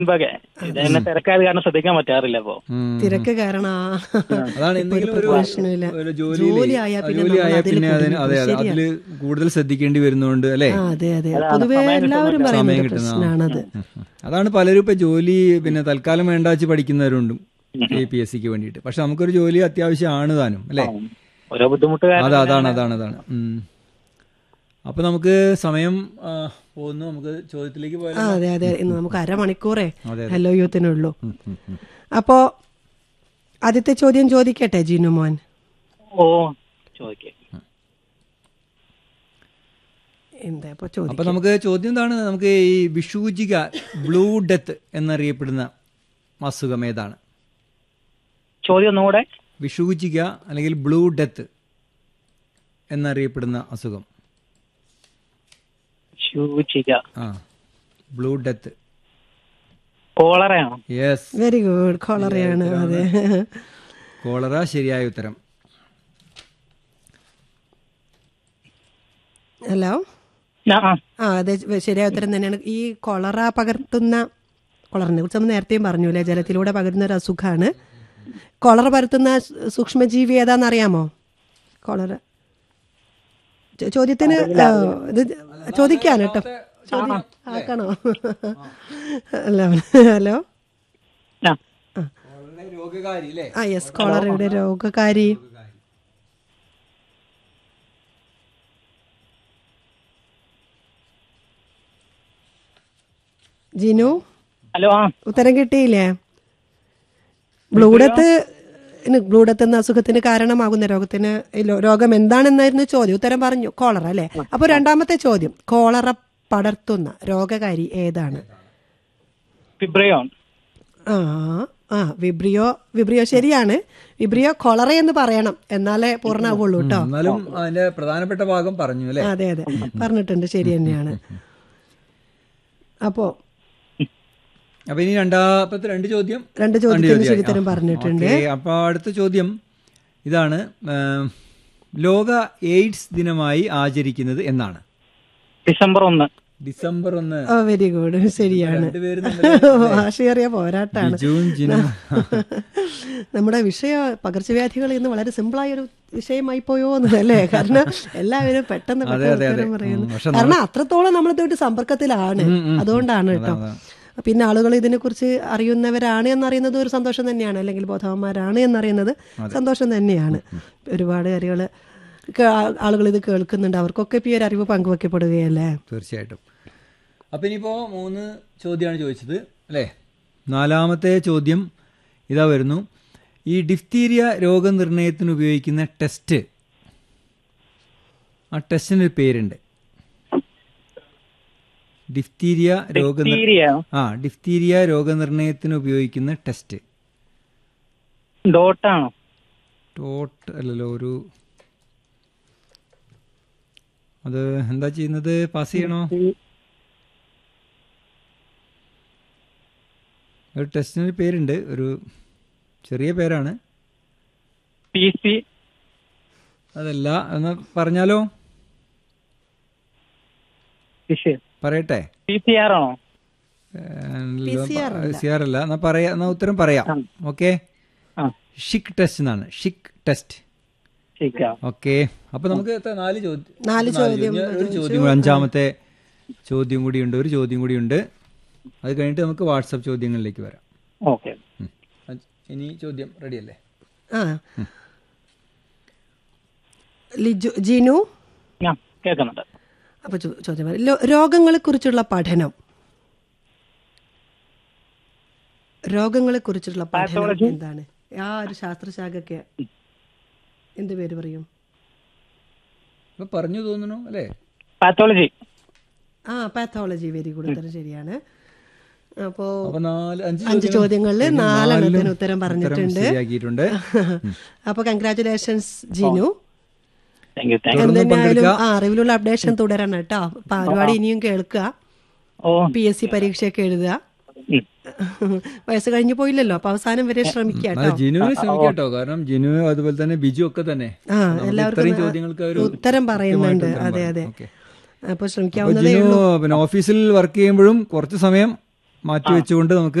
മുൻപൊക്കെ ഇത് എന്നെ തിരക്കായത് കാരണം ശ്രദ്ധിക്കാൻ പറ്റാറില്ല ഇപ്പൊ ഉം. തിരക്ക് കാരണം ആ, അതാണ് ഇപ്പൊ എന്തെങ്കിലും ഒരു പ്രശ്നമില്ല. ഒരു ജോലിയില് ജോലി ആയാൽ പിന്നെ ജോലി നമ്മൾ ആയാൽ അതില് പിന്നെ അതിന് കൂടുതൽ അതെ അതെ ശരിയാ. അതില് കൂടുതൽ ശ്രദ്ധിക്കേണ്ടി വരുന്നുണ്ട് അല്ലേ ആ, അതെ അതെ അതാണ് പൊതുവെ സമയം എല്ലാവരും കിട്ടുന്നില്ല. പറയുന്ന സമയം ഒരു കിട്ടുന്ന പ്രശ്നമാണത് ഉം, ഉം. അതാണ് പലരും ഇപ്പൊ ജോലി പിന്നെ തൽക്കാലം വേണ്ട വെച്ച് പഠിക്കുന്നവരുണ്ട് ഈ പി എസ് സിക്ക് വേണ്ടിയിട്ട് പക്ഷെ നമുക്കൊരു ജോലി അത്യാവശ്യമാണ് താനും അല്ലേ ഓരോ ബുദ്ധിമുട്ട് കാരണം അതാ അതാണ് അതാണ് അതാണ് ഉം. അപ്പൊ നമുക്ക് സമയം ആ, പോകുന്നു നമുക്ക് ചോദ്യത്തിലേക്ക് ആ പോയാലോ അതെ അതെ ഇന്ന് നമുക്ക് അരമണിക്കൂറേ അതെ, ഹലോ യൂത്തിനുള്ളൂ ഉം, ഉം, ഉം. അപ്പോ ആദ്യത്തെ ചോദ്യം ചോദിക്കട്ടെ ജിനു മോൻ ഓ ചോദിക്കേ എന്താ ഇപ്പൊ ചോദ്യം അപ്പൊ നമുക്ക് ചോദ്യം എന്താണ് നമുക്ക് ഈ വിഷൂജിക ബ്ലൂ ഡെത്ത് എന്നറിയപ്പെടുന്ന അസുഖം ഏതാണ് ചോദ്യം ഒന്നുകൂടെ വിഷൂജിക അല്ലെങ്കിൽ ബ്ലൂ ഡെത്ത് എന്നറിയപ്പെടുന്ന അസുഖം സൂചിക ആ ബ്ലൂ ഡെത്ത് കോളറയാണോ യെസ് വെരി ഗുഡ് കോളറയാണ് അതെ കോളറ ശരിയായ ഉത്തരം ഹലോ ആ, ആ. ആ അതെ ശരിയായ ഉത്തരം തന്നെയാണ് ഈ കൊളറ പകർത്തുന്ന കൊളറിനെ കുറിച്ച് നമ്മൾ നേരത്തെയും പറഞ്ഞു അല്ലേ ജലത്തിലൂടെ പകരുന്ന ഒരു അസുഖമാണ് കൊളറ പരത്തുന്ന സൂ- സൂക്ഷ്മജീവി ഏതാണെന്ന് അറിയാമോ കൊളറ ചോ- ചോദ്യത്തിന് ആ, ഇത് ചോദിക്കാൻ കേട്ടോ ചോദ്യം ആക്കണോ അല്ല ഹലോ ആ. രോഗകാരി അല്ലേ ആ യെസ് കോളറയുടെ രോഗകാരി ജിനു ഹലോ ആ ഉത്തരം കിട്ടിയില്ലേ ബ്ലൂഡത്ത് ബ്ലൂഡത്ത് എന്ന അസുഖത്തിന് കാരണമാകുന്ന രോഗത്തിന് ഈ ലോ- രോഗം എന്താണെന്നായിരുന്നു ചോദ്യം ഉത്തരം പറഞ്ഞു കോളറ അല്ലേ അപ്പൊ രണ്ടാമത്തെ ചോദ്യം കോളറ പടർത്തുന്ന രോഗകാരി ഏതാണ് ഫിബ്രയോൺ ആ ആ വിബ്രിയോ വിബ്രിയോ ശരിയാണ് വിബ്രിയോ കൊളറ എന്ന് പറയണം എന്നാലേ പൂർണ്ണമാവുള്ളൂ കേട്ടോ എന്നാലും അതിന്റെ പ്രധാനപ്പെട്ട ഭാഗം പറഞ്ഞു അല്ലേ അതെ അതെ പറഞ്ഞിട്ടുണ്ട് ശരി തന്നെയാണ് അപ്പോ അപ്പൊ ഇനി രണ്ടാമത്തെ രണ്ട് ചോദ്യം രണ്ട് ചോദ്യത്തിന് ശരിത്തരം പറഞ്ഞിട്ടുണ്ട് ഓക്കേ, അപ്പൊ അടുത്ത ചോദ്യം ഇതാണ് ഏം, ലോക എയ്ഡ്സ് ദിനമായി ആചരിക്കുന്നത് എന്നാണ് ഡിസംബർ ഒന്ന് ഡിസംബർ ഒന്ന് ഓ വെരി ഗുഡ് ശരിയാണ് രണ്ടുപേരും തമ്മില് ഭാഷയേറിയ പോരാട്ടാണ് ജൂൺ ജിനും നമ്മുടെ വിഷയ പകർച്ചവ്യാധികൾ ഇന്ന് വളരെ സിമ്പിളായ ഒരു വിഷയമായി പോയോ എന്നല്ലേ കാരണം എല്ലാവരും പെട്ടെന്ന് അതെ, പെട്ടെന്ന് അതെ, അതെ. ഉത്തരം പറയുന്നു ഉം, പക്ഷെ കാരണം അത്രത്തോളം നമ്മളിതുമായിട്ട് സമ്പർക്കത്തിലാണ് അതുകൊണ്ടാണ് കേട്ടോ പിന്നെ ആളുകൾ ഇതിനെക്കുറിച്ച് അറിയുന്നവരാണ് എന്നറിയുന്നത് ഒരു സന്തോഷം തന്നെയാണ് അല്ലെങ്കിൽ ബോധവന്മാരാണ് എന്നറിയുന്നത് സന്തോഷം തന്നെയാണ് ഒരുപാട് കാര്യങ്ങൾ ആളുകൾ ഇത് കേൾക്കുന്നുണ്ട് അവർക്കൊക്കെ ഇപ്പൊ ഈ ഒരു അറിവ് പങ്കുവെക്കപ്പെടുകയല്ലേ തീർച്ചയായിട്ടും അപ്പൊ ഇനിയിപ്പോ മൂന്ന് ചോദ്യമാണ് ചോദിച്ചത് അല്ലേ നാലാമത്തെ ചോദ്യം ഇതാ വരുന്നു ഈ ഡിഫ്തീരിയ രോഗനിർണയത്തിന് ഉപയോഗിക്കുന്ന ടെസ്റ്റ് ആ ടെസ്റ്റിനൊരു പേരുണ്ട് ഡിഫ്തീരിയ രോഗ ഡിഫ്തീരിയ ആ ഡിഫ്തീരിയ രോഗനിർണയത്തിന് ഉപയോഗിക്കുന്ന ടെസ്റ്റ് ഡോട്ടാണോ ടോട്ട് അല്ലല്ലോ ഒരു അത് എന്താ ചെയ്യുന്നത് പാസ് ചെയ്യണോ ഒരു ടെസ്റ്റിനൊരു പേരുണ്ട് ഒരു ചെറിയ പേരാണ് പി സി അതല്ല എന്ന് പറഞ്ഞാലോ പറയട്ടെ പി സി ആർ ആണോ സി ആർ അല്ല എന്നാ പറയാ എന്നാ ഉത്തരം പറയാം ഓക്കെ ആ ഷിക് ടെസ്റ്റ് എന്നാണ് ഷിക് ടെസ്റ്റ് ശരിക്കാ ഓക്കെ അപ്പൊ നമുക്ക് എത്ര നാല് ചോദ്യം നാല് ചോദ്യം ഞാൻ ഒരു ചോദ്യം കൂടി, അഞ്ചാമത്തെ ചോദ്യം കൂടിയുണ്ട് ഒരു ചോദ്യം കൂടിയുണ്ട് അത് കഴിഞ്ഞിട്ട് നമുക്ക് വാട്സപ്പ് ചോദ്യങ്ങളിലേക്ക് വരാം ഓക്കെ ഉം. അഞ്ച്- ഇനി ചോദ്യം റെഡി അല്ലേ ആ ലിജു ജിനു ഞാൻ കേൾക്കുന്നുണ്ട് അപ്പൊ ചോ- ചോദ്യം വരാം. ലോ- രോഗങ്ങളെക്കുറിച്ചുള്ള പഠനം രോഗങ്ങളെക്കുറിച്ചുള്ള പഠനം Pathology? എന്താണ് ആ ഒരു ശാസ്ത്രശാഖയ്ക്ക് എന്ത് പേര് പറയും ഇപ്പൊ പറഞ്ഞു തോന്നുന്നു അല്ലേ പാത്തോളജി ആ പാത്തോളജി വെരി ഗുഡ് ഉത്തരം ശരിയാണ് അപ്പോ അപ്പൊ നാല് അഞ്ച് അഞ്ച് ചോദ്യങ്ങളിൽ ഇതിന് നാലെണ്ണത്തിന് നാലിലും ഉത്തരം പറഞ്ഞിട്ടുണ്ട് ശരിയാക്കിയിട്ടുണ്ട് അപ്പൊ congratulations Jinu thank you thank എന്തെന്നായാലും ആ അറിവിലുള്ള അപ്ഡേഷൻ തുടരണം കേട്ടോ അപ്പൊ പരിപാടി ഇനിയും കേൾക്കുക ഓ പി എസ് സി പരീക്ഷയൊക്കെ എഴുതുക ഉം. വയസ്സ് കഴിഞ്ഞു പോയില്ലല്ലോ അപ്പൊ അവസാനം വരെ ശ്രമിക്കുക അത് കേട്ടോ ജിനുവിന് ശ്രമിക്കാട്ടോ കാരണം ജിനു അതുപോലെ തന്നെ ബിജു ഒക്കെ തന്നെ ആ നമുക്ക് എല്ലാവർക്കും ഇത്രയും ചോദ്യങ്ങൾക്ക് ഒരു ഉത്തരം പറയുന്നുണ്ട് കൃത്യമായിട്ട് ഉത്തരം അതെ പറയും. അതെ ഓക്കേ. അപ്പൊ അപ്പൊ ശ്രമിക്കാവുന്നതേ ജിനു ഉള്ളൂ പിന്നെ ഓഫീസിൽ വർക്ക് ചെയ്യുമ്പോഴും കുറച്ച് സമയം മാറ്റി വെച്ചുകൊണ്ട് നമുക്ക്